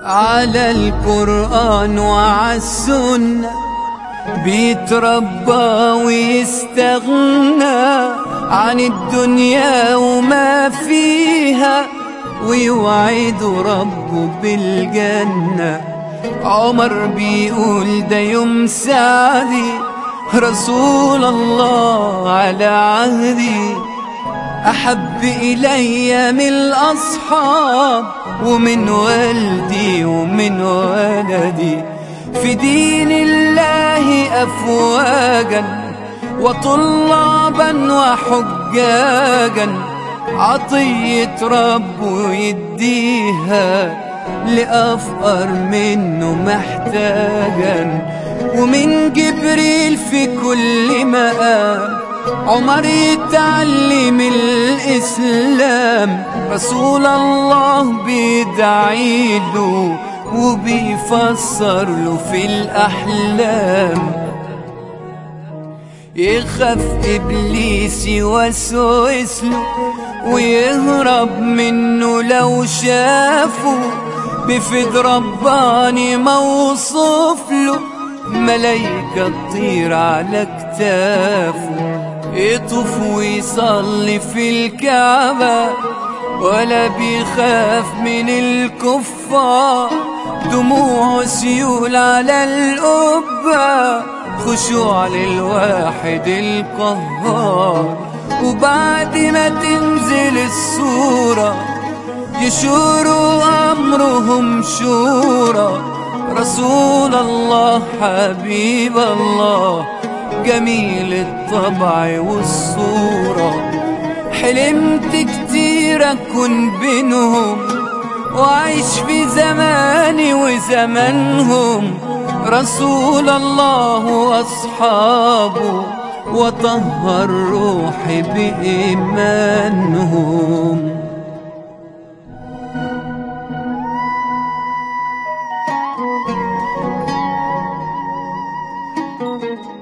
على القرآن وعلى السنة بيتربى ويستغنى عن الدنيا وما فيها ويوعد ربه بالجنة عمر بيقول ده يوم سعدي رسول الله على عهدي أحب إلي من الأصحاب ومن والدي ومن ولدي في دين الله أفواجا وطلابا وحجاجا عطية رب يديها لأفقر منه محتاجا ومن جبريل في كل مقام عمر يتعلم الإسلام رسول الله بيدعي له وبيفسر له في الأحلام يخاف إبليس يوسوس له ويهرب منه لو شافه بفد رباني موصوف له ملايكة تطير على كتافه يطوف ويصلي في الكعبة ولا بيخاف من الكفار دموع سيول على القبة خشوع للواحد القهار وبعد ما تنزل الصورة يشوروا أمرهم شورى رسول الله حبيب الله جميل الطبع والصورة حلمت كتير أكون بينهم وعيش في زماني وزمانهم رسول الله وأصحابه وطهر روحي بإيمانهم Thank you.